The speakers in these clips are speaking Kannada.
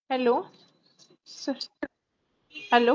Hello sir hello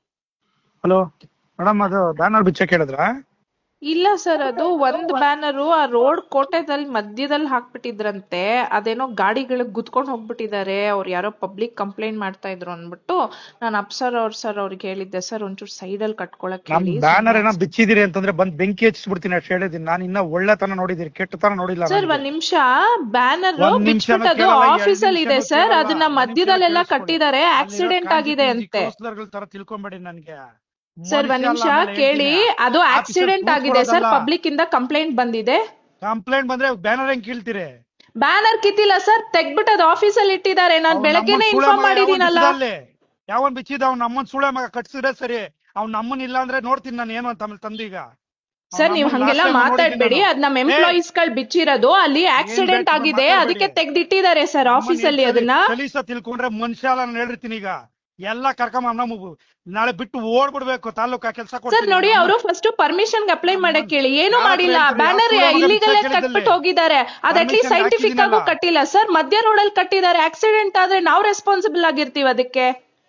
hello madam ಅದು ಬ್ಯಾನರ್ ಬಿಚ್ಚಕ್ ಹೇಳಿದ್ರಾ ಇಲ್ಲ ಸರ್ ಅದು ಒಂದ್ ಬ್ಯಾನರು ಆ ರೋಡ್ ಕೋಟೆದಲ್ಲಿ ಮಧ್ಯದಲ್ಲಿ ಹಾಕ್ಬಿಟ್ಟಿದ್ರಂತೆ ಅದೇನೋ ಗಾಡಿಗಳಿಗೆ ಗುದ್ಕೊಂಡ್ ಹೋಗ್ಬಿಟ್ಟಿದ್ದಾರೆ ಅವ್ರು ಯಾರೋ ಪಬ್ಲಿಕ್ ಕಂಪ್ಲೇಂಟ್ ಮಾಡ್ತಾ ಇದ್ರು ಅಂದ್ಬಿಟ್ಟು ನಾನು ಅಪ್ಸರ್ ಅವ್ರ ಸರ್ ಅವ್ರಿಗೆ ಹೇಳಿದ್ದೆ ಸರ್ ಒಂಚೂರು ಸೈಡ್ ಅಲ್ಲಿ ಕಟ್ಕೊಳಕ್ ನಮ್ ಹೇಳಿ ಬ್ಯಾನರ್ ಏನೋ ಬಿಚ್ಚಿದಿರಿ ಅಂತಂದ್ರೆ ಬಂದ್ ಬೆಂಕಿ ಹಚ್ಚಿಸ್ಬಿಡ್ತೀನಿ ಅಷ್ಟು ಹೇಳಿದೀನಿ ನಾನು ಇನ್ನ ಒಳ್ಳೆತನ ನೋಡಿದೀನಿ ಕೆಟ್ಟತನ ನೋಡಿಲ್ಲ ಸರ್ ನನಗೆ. ಒಂದ್ ನಿಮಿಷ ಬ್ಯಾನರ್ ಒಂದ್ ನಿಮಿಷನೂ ಬಿಚ್ಬಿಟ್ಟು ಅದು ಕೇಳಲ್ಲ, ಎರಡ್ ಆಫೀಸ್ ಅಲ್ಲಿ ಇದೆ ನಿಮಿಷನೂ ಸರ್ ಕೇಳಲ್ಲ, ಅದನ್ನ ಒಂದ್ ನಿಮಿಷ ಮಧ್ಯದಲ್ಲೆಲ್ಲ ಕೇಳಿಸ್ಕೊಳ್ಳಿ. ಕಟ್ಟಿದ್ದಾರೆ ಅಲ್ಲಿರೋ ಆಕ್ಸಿಡೆಂಟ್ ಕಾಂಜಿ ಆಗಿದೆ ಪಿಂಜಿ ಅಂತೆ ಕೌನ್ಸಿಲರ್ಗಳ್ ತರ ತಿಳ್ಕೊಂಬೇಡಿ ನನ್ಗೆ ಸರ್ ಒಂದ್ ನಿಮಿಷ ಕೇಳಿ ಅದು ಆಕ್ಸಿಡೆಂಟ್ ಆಗಿದೆ ಸರ್ ಪಬ್ಲಿಕ್ ಇಂದ ಕಂಪ್ಲೇಂಟ್ ಬಂದಿದೆ ಕಂಪ್ಲೇಂಟ್ ಬಂದ್ರೆ ಬ್ಯಾನರ್ ಹೆಂಗ್ ಕೀಳ್ತೀರಿ ಬ್ಯಾನರ್ ಕಿತ್ತಿಲ್ಲ ಸರ್ ತೆಗ್ದ್ಬಿಟ್ಟು ಅದು ಆಫೀಸ್ ಅಲ್ಲಿ ಇಟ್ಟಿದ್ದಾರೆ ನಾನ್ ಅವ್ನ್ ಬೆಳಗ್ಗೆನೆ ನಮ್ಮನ್ ಸುಳೆ ಇನ್ಫಾರ್ಮ್ ಮಗ ಯಾವನ್ ಮಾಡಿದೀನಲ್ಲ ಬಿಚ್ಚಿದ ಅಲ್ಲಿ? ಯಾವನ್ ಬಿಚ್ಚಿದ ಅವ್ನ ನಮ್ಮನ್ ಸುಳೆ ಮಗ ಕಟ್ಸಿದ್ರೆ ಸರಿ ಅವ್ನ ನಮ್ಮನ್ ಇಲ್ಲ ಅಂದ್ರೆ ನೋಡ್ತೀನಿ ನಾನು ಏನು ಅಂತ ಆಮೇಲೆ ತಂದೀಗ ಅವ್ನ್ ಸರ್ ನೀವ್ ನಮ್ಮನ್ ಹಂಗೆಲ್ಲ last time ಮಾತಾಡ್ಬೇಡಿ ನೋಡಿದ್ದೀನಿ ಅದ್ ನಮ್ ನಾನು. ಎಂಪ್ಲಾಯೀಸ್ ಗಳು ಬಿಚ್ಚಿರೋದು ಅಲ್ಲಿ ಆಕ್ಸಿಡೆಂಟ್ ಬೇಕಾದ್ರೂ ಆಗಿದೆ ಮಾತಾಡ್ಬೇಡಿ. ಅದಕ್ಕೆ ತೆಗ್ದಿಟ್ಟಿದ್ದಾರೆ ಸರ್ ಆಫೀಸ್ ಅಲ್ಲಿ ಅದನ್ನ ಕಲೀಸ ತಿಳ್ಕೊಂಡ್ರೆ ಮನುಷ್ಯ ಅಲ್ಲ ನಾನು ಹೇಳಿರ್ತೀನಿ ಈಗ ಎಲ್ಲ ಕರ್ಕೊಂಬ ನಮ್ಮ ನಾಳೆ ಬಿಟ್ಟು ಓಡ್ಬಿಡ್ಬೇಕು ತಾಲೂಕಾ ಕೆಲಸ ಸರ್ ನೋಡಿ ಅವರು ಫಸ್ಟ್ ಪರ್ಮಿಷನ್ ಅಪ್ಲೈ ಮಾಡಕ್ ಹೇಳಿ ಏನು ಯಾರ್ ಹತ್ರ ಮಾಡಿಲ್ಲ ಹೇಳ್ತೀರಿ? ಬ್ಯಾನರ್ ಅವ್ರ್ ಸುಳ್ಳು ಇಲ್ಲಿಗಲ್ ಮಗ ಕಟ್ಬಿಟ್ಟು ಬಿಚ್ಚಕ್ಕೆ ಹೋಗಿದ್ದಾರೆ ಅದ್ ಅಟ್ಲೀಸ್ಟ್ Permission ಸೈಂಟಿಫಿಕ್ ಆಗು ಹಾಕಿದ್ದೀನಲ್ಲ. ಕಟ್ಟಿಲ್ಲ ಸರ್ ಮಧ್ಯ ರೋಡ್ ಅಲ್ಲಿ ಕಟ್ಟಿದ್ದಾರೆ ಆಕ್ಸಿಡೆಂಟ್ ಆದ್ರೆ ನಾವ್ ರೆಸ್ಪಾನ್ಸಿಬಲ್ ಆಗಿರ್ತೀವಿ ಅದಕ್ಕೆ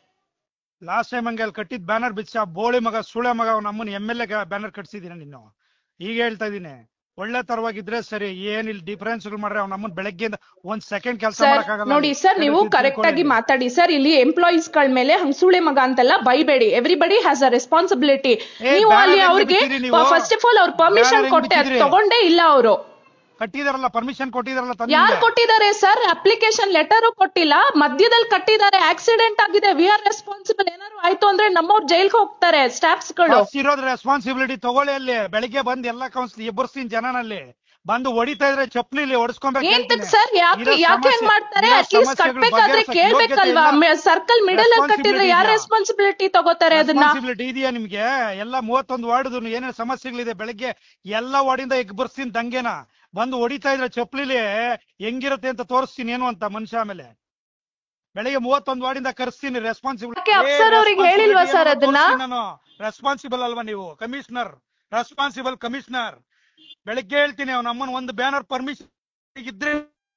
ಲಾಸ್ಟ್ ಟೈಮ್ ಹಂಗೆ ಅಲ್ಲಿ ಕಟ್ಟಿದ್ ಬ್ಯಾನರ್ ಬಿಚ್ಚ ಬೋಳಿ ಮಗ ಸುಳೆ ಮಗ ಅವ್ನ ನಮ್ಮನ್ ಎಮ್ ಎಲ್ ಎ ಬ್ಯಾನರ್ ಕಟ್ಸಿದೀನಿ ನೀನು ಈಗ ಹೇಳ್ತಾ ಇದೀನಿ ಒಳ್ಳೆ ತರವಾಗಿದ್ರೆ ಸರಿ ಏನಿಲ್ಲ ಡಿಫರೆನ್ಸ್ ಮಾಡ್ರೆ ಅವ್ನ ನಮ್ಮನ್ ಬೆಳಗ್ಗೆಯಿಂದ ಒಂದ್ ಸೆಕೆಂಡ್ ಕೆಲಸ ಸರ್ ಮಾಡಕ್ಕಾಗಲ್ಲ ನೋಡಿ ಸರ್ ನೀವು ಕರೆಕ್ಟ್ ಆಗಿ ಮಾತಾಡಿ ಸರ್ ಇಲ್ಲಿ ಎಂಪ್ಲಾಯೀಸ್ ಗಳ ಮೇಲೆ ಹಂಗ್ ಸುಳೆ ಮಗ ಅಂತೆಲ್ಲ ಬೈಬೇಡಿ ಎವ್ರಿಬಡಿ ಹ್ಯಾಸ್ ಅ ರೆಸ್ಪಾನ್ಸಿಬಿಲಿಟಿ ಏ, ನೀವು banner ಅಲ್ಲಿ ಹೆಂಗ್ ಅವ್ರಿಗೆ ಬಿಚ್ಚಿದ್ರಿ ನೀವು? ಫಸ್ಟ್ ಆಫ್ ಆಲ್ ಅವ್ರ ಪರ್ಮಿಷನ್ banner ಹೆಂಗ್ ಕೊಟ್ಟೆ ಅದ್ ಬಿಚ್ಚಿದ್ರಿ? ತಗೊಂಡೇ ಇಲ್ಲ ಅವರು ಕಟ್ಟಿದಾರಲ್ಲ ಪರ್ಮಿಷನ್ ಕೊಟ್ಟಿದಾರಲ್ಲ ಯಾರು ತಂದೆ ಕೊಟ್ಟಿದ್ದಾರೆ ಸರ್ ಅಪ್ಲಿಕೇಶನ್ ಲೆಟರ್ ಕೊಟ್ಟಿಲ್ಲ ಮಧ್ಯದಲ್ಲಿ ಕಟ್ಟಿದ್ದಾರೆ ಆಕ್ಸಿಡೆಂಟ್ ಆಗಿದೆ ವಿ ಆರ್ ರೆಸ್ಪಾನ್ಸಿಬಲ್ ಏನಾದ್ರು ಆಯ್ತು ಅಂದ್ರೆ ನಮ್ಮವ್ರು ಜೈಲ್ಗೆ ಹೋಗ್ತಾರೆ ಸ್ಟಾಫ್ಸ್ ಗಳು ಇರೋದ್ ರೆಸ್ಪಾನ್ಸಿಬಿಲಿಟಿ ತಗೊಳ್ಳಿ ಅಲ್ಲಿ ಬೆಳಿಗ್ಗೆ ಬಂದ್ ಎಲ್ಲಾ ಕೌನ್ಸಿಲ್ ಎಬ್ಬರ್ಸ್ತೀನಿ ಜನನಲ್ಲಿ ಬಂದು ಹೊಡಿತಾ ಇದ್ರೆ ಚಪ್ಲಿಲಿ ಹೊಡಿಸ್ಕೊಬೇಕು ಏಂತಕ್ ಸರ್ ಯಾಕೆ ಯಾಕೆ ಹೆಂಗ್ ಮಾಡ್ತಾರೆ ಅಟ್ಲೀಸ್ಟ್ ಕಟ್ಬೇಕಾದ್ರೆ ಕೇಳ್ಬೇಕಲ್ವಾ ಸರ್ಕಲ್ ಮಿಡಲ್ ಅಲ್ಲಿ ಕಟ್ಟಿದ್ರೆ ಯಾರ್ ರೆಸ್ಪಾನ್ಸಿಬಿಲಿಟಿ ತಗೋತಾರೆ ಅದನ್ನ ರೆಸ್ಪಾನ್ಸಿಬಿಲಿಟಿ ಇದೆಯಾ ನಿಮ್ಗೆ ಎಲ್ಲ ಮೂವತ್ತೊಂದು ವಾರ್ಡ್ ಏನೇನು ಸಮಸ್ಯೆಗಳಿದೆ ಬೆಳಗ್ಗೆ ಎಲ್ಲಾ ವಾರ್ಡಿಂದ ಎಗ್ಬರ್ಸ್ತೀನಿ ದಂಗೆನ ಬಂದು ಹೊಡಿತಾ ಇದ್ರೆ ಚಪ್ಲಿಲಿ ಹೆಂಗಿರುತ್ತೆ ಅಂತ ತೋರಿಸ್ತೀನಿ ಏನು ಅಂತ ಮನುಷ್ಯ ಆಮೇಲೆ ಬೆಳಿಗ್ಗೆ ಮೂವತ್ತೊಂದು ವಾರ್ಡಿಂದ ಕರ್ಸ್ತೀನಿ ರೆಸ್ಪಾನ್ಸಿಬಲ್ ಯಾಕೆ ಅಫ್ಸರ್ ಅವ್ರಿಗೆ ಹೇಳಿಲ್ವಾ ಸರ್ ಅದನ್ನ? ನಾನು ರೆಸ್ಪಾನ್ಸಿಬಲ್ ಅಲ್ವಾ ನೀವು ಕಮಿಷನರ್ ರೆಸ್ಪಾನ್ಸಿಬಲ್ ಕಮಿಷನರ್ ಬೆಳಿಗ್ಗೆ ಹೇಳ್ತೀನಿ ಅವ್ನ ಅಮ್ಮನ ಒಂದು ಬ್ಯಾನರ್ ಪರ್ಮಿಷನ್ ಇದ್ರೆ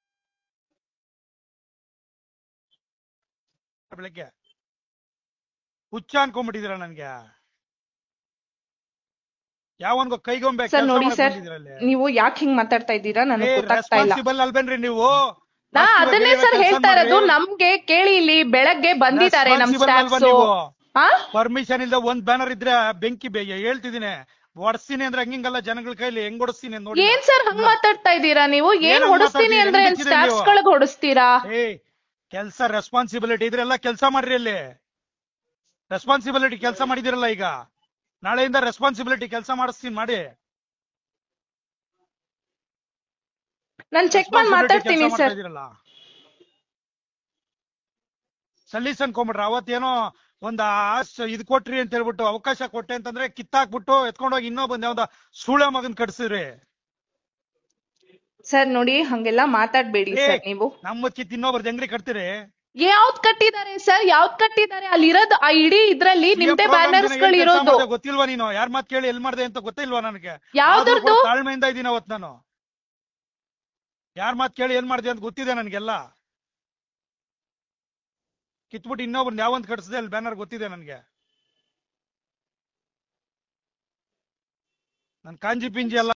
ಬೆಳಗ್ಗೆ ಹುಚ್ಚ ಅನ್ಕೊಂಡ್ಬಿಟ್ಟಿದ್ದೀರಾ ನನ್ಗೆ ಯಾವನ್ಗೋ ಕೈಗೊಂಬೆ ಸರ್ ಕೆಲ್ಸ ನೋಡಿ ಮಾಡಕ್ ಸರ್ ಬಂದಿದ್ದೀರಲ್ಲಿ. ನೀವು ಯಾಕೆ ಹಿಂಗ್ ಮಾತಾಡ್ತಾ ಇದ್ದೀರಾ ನನಗೆ ಗೊತ್ತಾಗ್ತಾ ಇಲ್ಲ ರೆಸ್ಪಾನ್ಸಿಬಲ್ ಅಲ್ಬೇನ್ರಿ ನೀವು ನಾ Active ಅದನ್ನೇ ಆಗಿರೋ ಸರ್ ಕೆಲ್ಸ ಹೇಳ್ತಾ ಇರೋದು ಮಾಡ್ರಿ. ನಮ್ಗೆ ಕೇಳಿ ಇಲ್ಲಿ ಬೆಳಗ್ಗೆ ಬಂದಿದ್ದಾರೆ ನಮ್ Responsible ಅಲ್ವಾ ಸ್ಟಾಫ್ಸ್ ನೀವು? ಹಾ ಪರ್ಮಿಷನ್ ಇಲ್ದ ಒಂದ್ ಬ್ಯಾನರ್ ಇದ್ರೆ ಬೆಂಕಿ ಬೇ ಹೇಳ್ತಿದ್ದೀನಿ ಹೊಡ್ಸ್ತೀನಿ ಅಂದ್ರೆ ಹಂಗಿಂಗಲ್ಲ ಜನಗಳ ಕೈಲಿ ಹೆಂಗ್ ಹೊಡಿಸ್ತೀನಿ ಅಂತ ನೋಡಿ ಏನ್ ಸರ್ ಹಂಗ್ ಮಾತಾಡ್ತಾ ಇದ್ದೀರಾ ನೀವು ಏನ್ ಏನ್ ಹಂಗ್ ಹೊಡಿಸ್ತೀನಿ ಮಾತಾಡ್ತೀರಿ? ಅಂದ್ರೆ ಎಲ್ಲಿ ಬಿಚ್ಚಿದೆ ಸ್ಟಾಫ್ಸ್ ನೀವು? ಗಳಿಗೆ ಹೊಡಿಸ್ತೀರಾ ಏ ಕೆಲ್ಸ ರೆಸ್ಪಾನ್ಸಿಬಿಲಿಟಿ ಇದ್ರೆಲ್ಲ ಕೆಲಸ ಮಾಡ್ರಿ ಅಲ್ಲಿ ರೆಸ್ಪಾನ್ಸಿಬಿಲಿಟಿ ಕೆಲಸ ಮಾಡಿದಿರಲ್ಲ ಈಗ ನಾಳೆಯಿಂದ ರೆಸ್ಪಾನ್ಸಿಬಿಲಿಟಿ ಕೆಲಸ ಮಾಡಿಸ್ತೀನಿ ಮಾಡಿ ನಾನ್ ಚೆಕ್ ಮಾಡಿ ಮಾತಾಡ್ತೀನಿ ಸರ್ ಸಲೀಸ್ ಅನ್ಕೊಂಬಿಟ್ರ ಅವತ್ತೇನೋ ಒಂದ್ ಆಸ್ ಇದ್ ಕೊಟ್ರಿ ಅಂತ ಹೇಳ್ಬಿಟ್ಟು ಅವಕಾಶ ಕೊಟ್ಟೆ ಅಂತಂದ್ರೆ ಕಿತ್ತಾಕ್ಬಿಟ್ಟು ಎತ್ಕೊಂಡೋಗಿ ಇನ್ನೊಬ್ಬಂದ್ ಯಾವ್ದ ಸೂಳೆ ಮಗನ್ ಕಟ್ಸಿದ್ರಿ ಸರ್ ನೋಡಿ ಹಂಗೆಲ್ಲ ಮಾತಾಡ್ಬೇಡಿ ಏ, ಸರ್ ನೀವು ನಮ್ಮ ಕಿತ್ ಇನ್ನೊಬ್ರದ್ ಹೆಂಗ್ರಿ ಕಟ್ತೀರಿ ಯಾವ್ದ್ ಕಟ್ಟಿದ್ದಾರೆ ಸರ್ ಯಾವ್ದ್ ಕಟ್ಟಿದ್ದಾರೆ ಅಲ್ಲಿ ಇರೋದು ಆ ಇಡೀ ಇದ್ರಲ್ಲಿ ನಿಮ್ದೇ CM program ಬ್ಯಾನರ್ಸ್ ದಿನ ಗಳು ಏನ್ ಕೆಲ್ಸ ಇರೋದು ಮಾಡ್ದೆ ಗೊತ್ತಿಲ್ವಾ ನೀನು ಯಾರ್ ಮಾತ್ ಕೇಳಿ ಎಲ್ ಮಾಡ್ದೆ ಅಂತ ಗೊತ್ತಿಲ್ವಾ ನನಗೆ ಯಾವ್ದ್ರದ್ದು? ಆದ್ರೂ ಕೂಡ ತಾಳ್ಮೆಯಿಂದ ಇದೀನಿ ಅವತ್ ನಾನು ಯಾರ್ ಮಾತ್ ಕೇಳಿ ಏನ್ ಮಾಡ್ದೆ ಅಂತ ಗೊತ್ತಿದೆ ನನ್ಗೆಲ್ಲ ಕಿತ್ಬಿಟ್ಟು ಇನ್ನೊಬ್ರನ್ನ ಯಾವಂತ ಕಟ್ಸಿದೆ ಅಲ್ಲಿ ಬ್ಯಾನರ್ ಗೊತ್ತಿದೆ ನನ್ಗೆ ನನ್ ಕಾಂಜಿ ಪಿಂಜಿ ಎಲ್ಲ